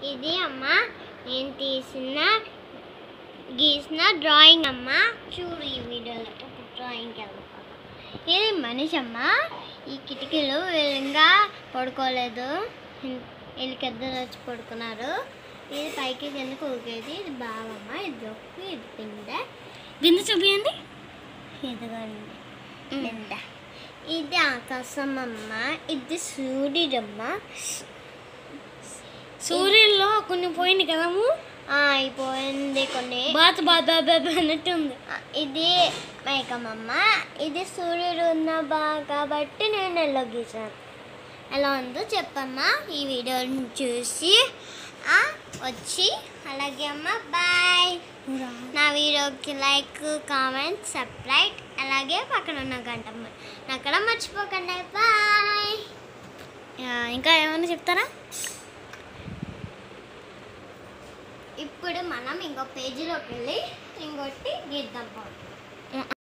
ఇది అమ్మ నేను తీసిన గీసిన డ్రాయింగ్ అమ్మ చూడు ఈ వీడియోలో ఒక డ్రాయింగ్ వెళ్ళిపోతాం ఇది మనిషి అమ్మ ఈ కిటికీలు వీళ్ళంగా పడుకోలేదు వీళ్ళకిద్దరు వచ్చి పడుకున్నారు ఇది పైకి కిందకు ఊగేది ఇది బావమ్మ ఇది దొక్కు ఇది పిందె బిందు చూపియండి ఇదిగోండి పిందె ఇది ఆకాశం అమ్మ ఇది సూర్యుడమ్మ సూర్యుల్లో కొన్ని పోయింది కదము ఆ, అయిపోయింది కొన్ని బాత్ బాత్ బాత్ బాత్ అన్నట్టు ఉంది ఆ, ఇది మేకమమ్మ ఇది సూర్యుడు ఉన్న బా కాబట్టి నేను ఎల్లో గీసాను ఎలా ఉందో చెప్పమ్మా ఈ వీడియోని చూసి ఆ, వచ్చి అలాగే అమ్మ బాయ్ నా వీడియోకి లైక్ కామెంట్ సబ్స్క్రైబ్ అలాగే పక్కన ఉన్న గంట అక్కడ మర్చిపోకండి బాయ్ ఆ, ఇంకా ఏమైనా చెప్తారా ఇప్పుడు మనం ఇంకో పేజీలోకి వెళ్ళి ఇంకోటి గీద్దాం పోండి